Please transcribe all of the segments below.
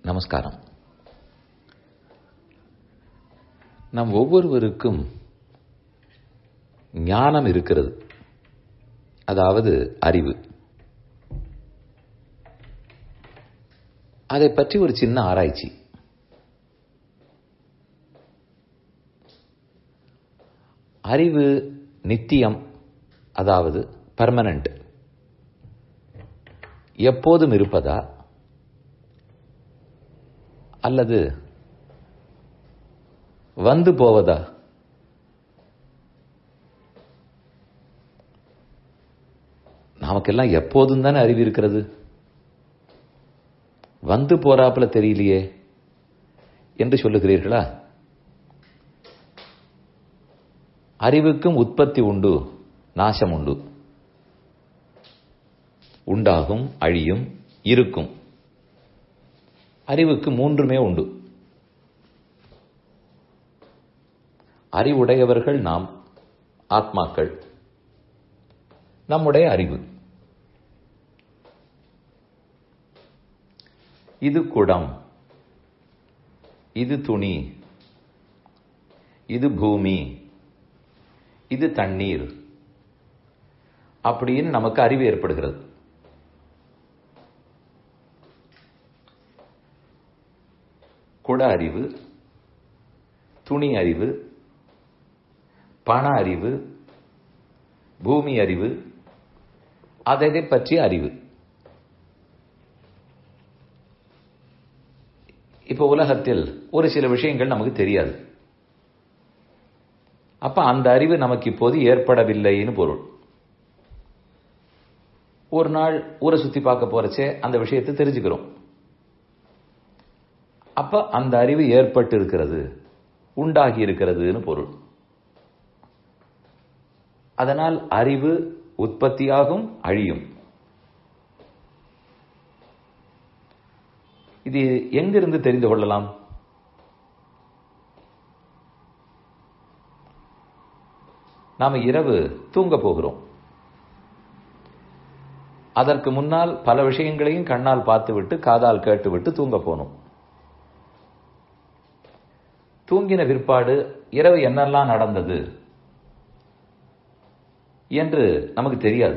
நமஸ்காரம் நம் ஒவ்வொருவருக்கும் ஞானம் இருக்கிறது அதாவது அறிவு அதை பற்றி ஒரு சின்ன ஆராய்ச்சி அறிவு நித்தியம் அதாவது பர்மனண்ட் எப்போதும் இருப்பதா அல்லது வந்து போவதா நமக்கெல்லாம் எப்போதும் தானே அறிவு இருக்கிறது வந்து போறாப்புல தெரியலையே என்று சொல்லுகிறீர்களா அறிவுக்கும் உற்பத்தி உண்டு நாசம் உண்டு உண்டாகும் அழியும் இருக்கும் அறிவுக்கு மூன்றுமே உண்டு அறிவுடையவர்கள் நாம் ஆத்மாக்கள் நம்முடைய அறிவு இது குடம் இது துணி இது பூமி இது தண்ணீர் அப்படின்னு நமக்கு அறிவு ஏற்படுகிறது குட அறிவு துணி அறிவு பண அறிவு பூமி அறிவு அதை பற்றிய அறிவு இப்ப உலகத்தில் ஒரு சில விஷயங்கள் நமக்கு தெரியாது அப்ப அந்த அறிவு நமக்கு இப்போது ஏற்படவில்லைன்னு பொருள் ஒரு நாள் ஊரை சுத்தி பார்க்க போறச்சே அந்த விஷயத்தை தெரிஞ்சுக்கிறோம் அப்ப அந்த அறிவு ஏற்பட்டு இருக்கிறது உண்டாகி இருக்கிறதுன்னு பொருள் அதனால் அறிவு உற்பத்தியாகும் அழியும் இது எங்கிருந்து தெரிந்து கொள்ளலாம் நாம இரவு தூங்க போகிறோம் அதற்கு முன்னால் பல விஷயங்களையும் கண்ணால் பார்த்துவிட்டு காதால் கேட்டுவிட்டு தூங்க போனோம் தூங்கின பிற்பாடு இரவு என்னெல்லாம் நடந்தது என்று நமக்கு தெரியாது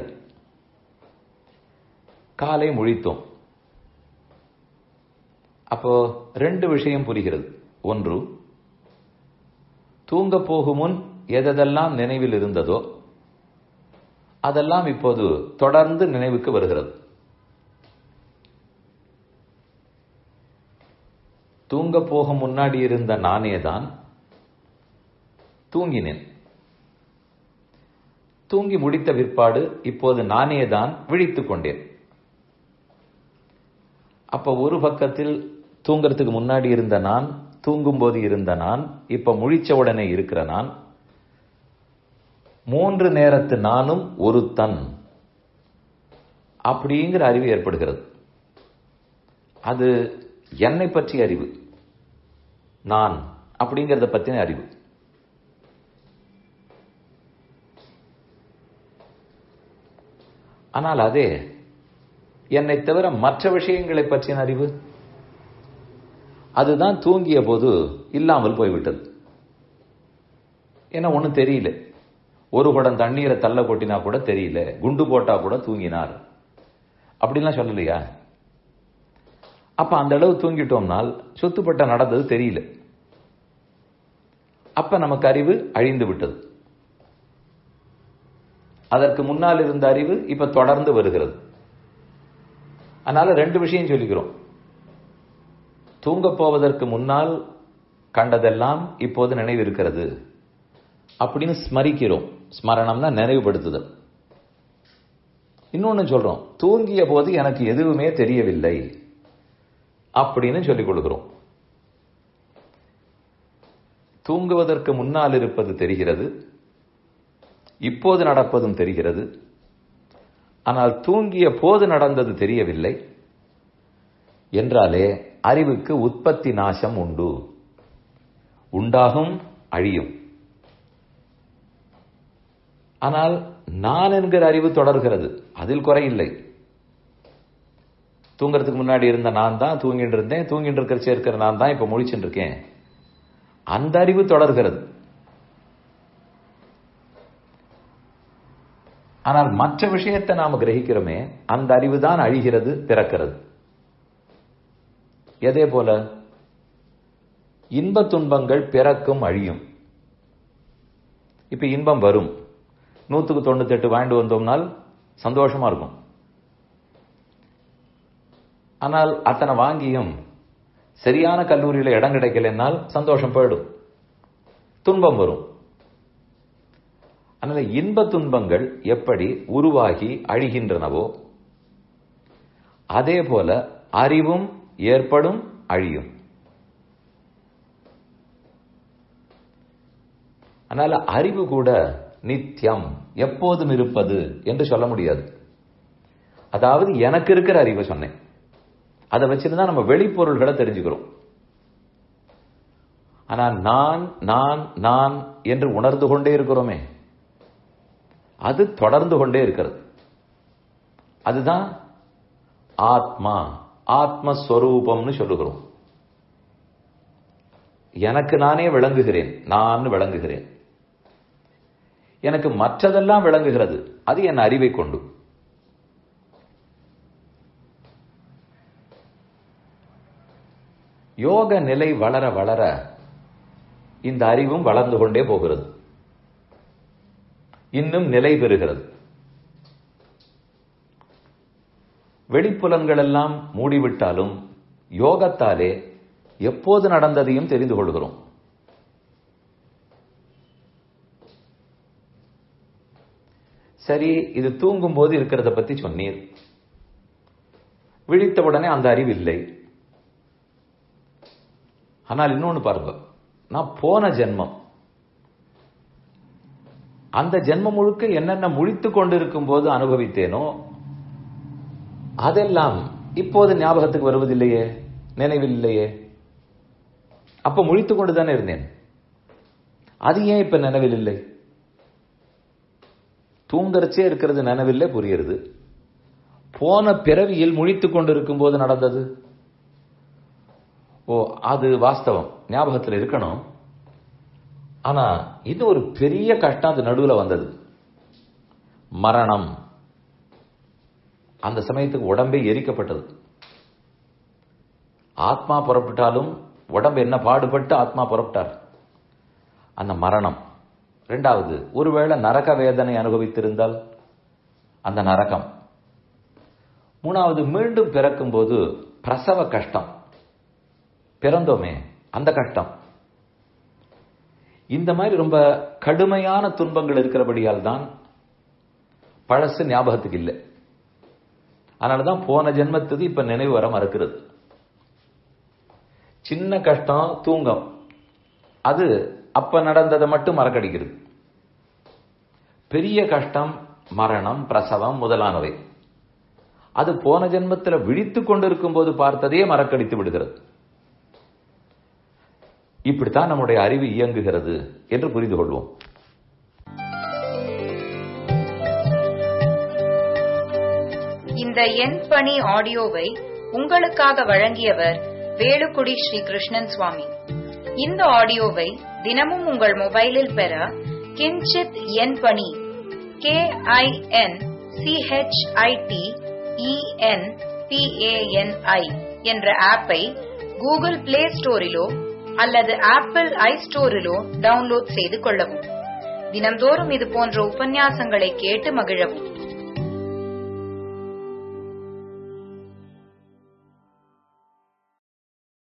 காலை முழித்தோம் அப்போ ரெண்டு விஷயம் புரிகிறது ஒன்று தூங்க போகும் முன் எதெல்லாம் நினைவில் இருந்ததோ அதெல்லாம் இப்போது தொடர்ந்து நினைவுக்கு வருகிறது தூங்க போக முன்னாடி இருந்த நானே தான் தூங்கினேன் தூங்கி முடித்த பிற்பாடு இப்போது நானே தான் விழித்துக் கொண்டேன் அப்ப ஒரு பக்கத்தில் தூங்கறதுக்கு முன்னாடி இருந்த நான் தூங்கும் போது இருந்த நான் இப்ப முழிச்ச உடனே இருக்கிற நான் மூன்று நேரத்து நானும் ஒரு தன் அப்படிங்கிற அறிவு ஏற்படுகிறது அது என்னை பற்றிய அறிவு நான் அப்படிங்கிறத பத்தின அறிவு ஆனால் அதே என்னை தவிர மற்ற விஷயங்களை பற்றின அறிவு அதுதான் தூங்கிய போது இல்லாமல் போய்விட்டது ஏன்னா ஒன்றும் தெரியல ஒரு குடம் தண்ணீரை தள்ள கொட்டினா கூட தெரியல குண்டு போட்டா கூட தூங்கினார் அப்படின்லாம் சொல்லலையா அப்ப அந்த அளவு தூங்கிட்டோம்னால் சொத்துப்பட்ட நடந்தது தெரியல அப்ப நமக்கு அறிவு அழிந்து விட்டது அதற்கு முன்னால் இருந்த அறிவு இப்ப தொடர்ந்து வருகிறது அதனால ரெண்டு விஷயம் சொல்லிக்கிறோம் தூங்க போவதற்கு முன்னால் கண்டதெல்லாம் இப்போது நினைவு இருக்கிறது அப்படின்னு ஸ்மரிக்கிறோம் ஸ்மரணம்னா நினைவுபடுத்துதல் இன்னொன்னு சொல்றோம் தூங்கிய போது எனக்கு எதுவுமே தெரியவில்லை அப்படின்னு சொல்லிக் கொடுக்கிறோம் தூங்குவதற்கு முன்னால் இருப்பது தெரிகிறது இப்போது நடப்பதும் தெரிகிறது ஆனால் தூங்கிய போது நடந்தது தெரியவில்லை என்றாலே அறிவுக்கு உற்பத்தி நாசம் உண்டு உண்டாகும் அழியும் ஆனால் நான் என்கிற அறிவு தொடர்கிறது அதில் குறையில்லை தூங்குறதுக்கு முன்னாடி இருந்த நான் தான் தூங்கிட்டு இருந்தேன் தூங்கிட்டு இருக்கிற இருக்கிற நான் தான் இப்ப முழிச்சுட்டு இருக்கேன் அந்த அறிவு தொடர்கிறது ஆனால் மற்ற விஷயத்தை நாம கிரகிக்கிறோமே அந்த அறிவு தான் அழிகிறது பிறக்கிறது எதே போல இன்ப துன்பங்கள் பிறக்கும் அழியும் இப்ப இன்பம் வரும் நூத்துக்கு தொண்ணூத்தி எட்டு வாங்கிட்டு வந்தோம்னால் சந்தோஷமா இருக்கும் ஆனால் அத்தனை வாங்கியும் சரியான கல்லூரியில இடம் கிடைக்கலனால் சந்தோஷம் போயிடும் துன்பம் வரும் அதனால இன்ப துன்பங்கள் எப்படி உருவாகி அழிகின்றனவோ அதே போல அறிவும் ஏற்படும் அழியும் அதனால அறிவு கூட நித்தியம் எப்போதும் இருப்பது என்று சொல்ல முடியாது அதாவது எனக்கு இருக்கிற அறிவை சொன்னேன் அதை வச்சிருந்தா நம்ம வெளிப்பொருள்களை தெரிஞ்சுக்கிறோம் ஆனா நான் நான் நான் என்று உணர்ந்து கொண்டே இருக்கிறோமே அது தொடர்ந்து கொண்டே இருக்கிறது அதுதான் ஆத்மா ஆத்மஸ்வரூபம்னு சொல்லுகிறோம் எனக்கு நானே விளங்குகிறேன் நான் விளங்குகிறேன் எனக்கு மற்றதெல்லாம் விளங்குகிறது அது என் அறிவை கொண்டு யோக நிலை வளர வளர இந்த அறிவும் வளர்ந்து கொண்டே போகிறது இன்னும் நிலை பெறுகிறது வெளிப்புலன்கள் எல்லாம் மூடிவிட்டாலும் யோகத்தாலே எப்போது நடந்ததையும் தெரிந்து கொள்கிறோம் சரி இது தூங்கும் போது இருக்கிறத பத்தி சொன்னீர் விழித்தவுடனே அந்த அறிவு இல்லை ஆனால் இன்னொன்னு பாருங்க நான் போன ஜென்மம் அந்த ஜென்மம் முழுக்க என்னென்ன முழித்து கொண்டிருக்கும் போது அனுபவித்தேனோ அதெல்லாம் இப்போது ஞாபகத்துக்கு வருவதில்லையே நினைவில் இல்லையே அப்ப முழித்து கொண்டு தானே இருந்தேன் அது ஏன் இப்ப நினைவில் இல்லை தூங்கறச்சே இருக்கிறது நினைவில்லை புரியுறது போன பிறவியில் முழித்து கொண்டிருக்கும் போது நடந்தது ஓ அது வாஸ்தவம் ஞாபகத்தில் இருக்கணும் ஆனா இது ஒரு பெரிய கஷ்டம் அது நடுவில் வந்தது மரணம் அந்த சமயத்துக்கு உடம்பே எரிக்கப்பட்டது ஆத்மா புறப்பட்டாலும் உடம்பு என்ன பாடுபட்டு ஆத்மா புறப்பட்டார் அந்த மரணம் ரெண்டாவது ஒருவேளை நரக வேதனை அனுபவித்திருந்தால் அந்த நரகம் மூணாவது மீண்டும் பிறக்கும் போது பிரசவ கஷ்டம் பிறந்தோமே அந்த கஷ்டம் இந்த மாதிரி ரொம்ப கடுமையான துன்பங்கள் இருக்கிறபடியால் தான் பழசு ஞாபகத்துக்கு இல்லை அதனாலதான் போன ஜென்மத்துக்கு இப்ப நினைவு வர மறுக்கிறது சின்ன கஷ்டம் தூங்கம் அது அப்ப நடந்ததை மட்டும் மறக்கடிக்கிறது பெரிய கஷ்டம் மரணம் பிரசவம் முதலானவை அது போன ஜென்மத்தில் விழித்து கொண்டிருக்கும் போது பார்த்ததையே மறக்கடித்து விடுகிறது இப்படித்தான் நம்முடைய அறிவு இயங்குகிறது என்று புரிந்து கொள்வோம் இந்த எண் பணி ஆடியோவை உங்களுக்காக வழங்கியவர் வேலுக்குடி ஸ்ரீ கிருஷ்ணன் சுவாமி இந்த ஆடியோவை தினமும் உங்கள் மொபைலில் பெற கிஞ்சித் எண் பணி கே ஐ என் சிஹெச்ஐடி இஎன் பிஏஎன்ஐ என்ற ஆப்பை கூகுள் பிளே ஸ்டோரிலோ அல்லது ஆப்பிள் ஐ ஸ்டோரிலோ டவுன்லோட் செய்து கொள்ளவும் தினம்தோறும் இது போன்ற உபன்யாசங்களை கேட்டு மகிழவும்